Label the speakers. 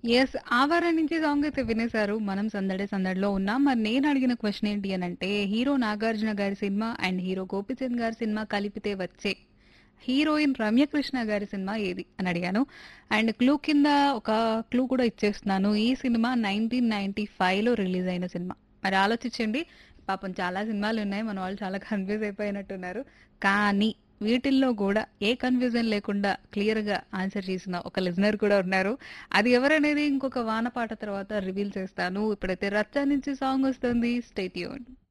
Speaker 1: Yes. ఆ వారం నుంచి సాంగ్ అయితే వినేశారు. మనం సందడే సందడిలో ఉన్నాం. మరి నేను అడిగిన క్వెషన్ ఏంటి అనంటే హీరో 'నాగార్జున' గారి సినిమా అండ్ హీరో 'గోపీచంద్' గారి సినిమా కలిపితే వచ్చే హీరోయిన్ 'రమ్యకృష్ణ' గారి సినిమా ఏది అని అడిగాను. అండ్ క్లూ కింద ఒక క్లూ కూడా ఇచ్చేస్తున్నాను. ఈ సినిమా 1995లో రిలీజ్ అయిన సినిమా. మరి ఆలోచించండి. పాపం చాలా సినిమాలున్నాయి. మన వాళ్ళు చాలా కన్‌ఫ్యూజ్ అయిపోయినట్టున్నారు. కానీ వీటిల్లో గూడా ఏ కన్‌ఫ్యూజన్ లేకుండా క్లియర్‌గా ఆన్సర్ చేసిన ఒక లిజనర్ కూడా ఉన్నారు. అది ఎవరనేది ఇంకొక వాన పాట తర్వాత రివీల్ చేస్తాను. ఇప్పుడైతే 'రచ్చ' నుంచి సాంగ్ వస్తుంది. Stay tuned.